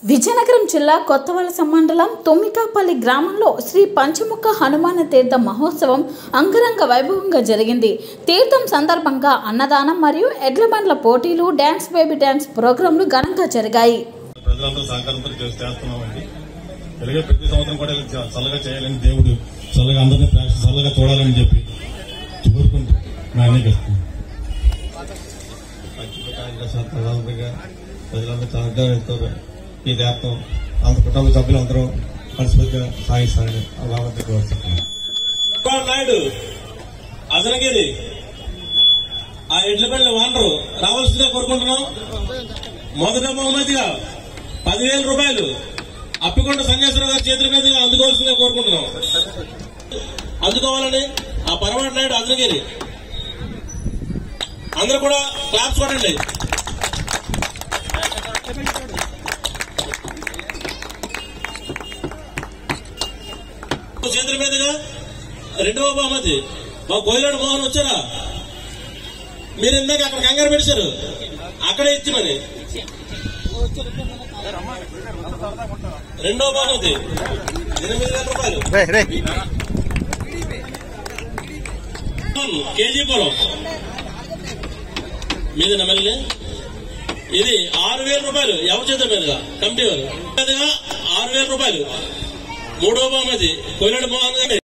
విజయనగరం జిల్లా కొత్తవలస మండలం తొమ్మికాపల్లి గ్రామంలో శ్రీ పంచముఖ హనుమాన తీర్థ మహోత్సవం అంగరంగ వైభవంగా జరిగింది తీర్థం సందర్భంగా అన్నదానం మరియు ఎడ్ల బండ్ల పోటీలు డ్యాన్స్ బేబీ డ్యాన్స్ ప్రోగ్రాంలు ఘనంగా జరిగాయి ప్రజలందరూ సహకారంతో చేస్- చేస్తున్నామండి ఇలాగే ప్రతి సంవత్సరం కూడా ఇలా చ- చల్లగా చేయాలని దేవుడు చల్లగా అందరినీ ప్రేక్ష- చల్లగా చూడాలని చెప్పి కోరుకుంటూ మా అన్నయ్యకి ఇస్తున్నాం ప్రధానంగా ప్రజలందరూ సహకారం ఇస్తారు ఈ దేశం అంత కుటుంబ సభ్యులందరూ మనస్ఫూర్తిగా సాగిస్తారని ఆ బాబు కోరుతున్నాను కుమార్ నాయుడు అదనగిరి ఆ ఎడ్ల బండ్ల వానరు రావాల్సిందిగా కోరుకుంటున్నాం మొదట బహుమతిగా పదివేల రూపాయలు అప్పికొండ సంగేశ్వర గారి చేతుల మీదుగా అందుకోవాల్సిందిగా కోరుకుంటున్నాం అందుకోవాలని ఆ పరమాటి నాయుడు అదనగిరి అందరూ కూడా క్లాప్స్ కొట్టండి చేతుల మీదుగా రెండవ బహుమతి మా కోయిలాడు మోహన్ వచ్చారా మీరు ఇందాక అక్కడ కంగారు పెట్టారు అక్కడే ఇచ్చి మరి రెండవ బహుమతి ఎనిమిది వేల రూపాయలు కేజీ పొలం మీద మళ్ళీ ఇది ఆరు వేల రూపాయలు ఎవరి చేత మీదుగా కమిటీ వారు మీదుగా ఆరు వేల రూపాయలు మూడవ బహుమతి కోయిలాడు మోహన్ గారి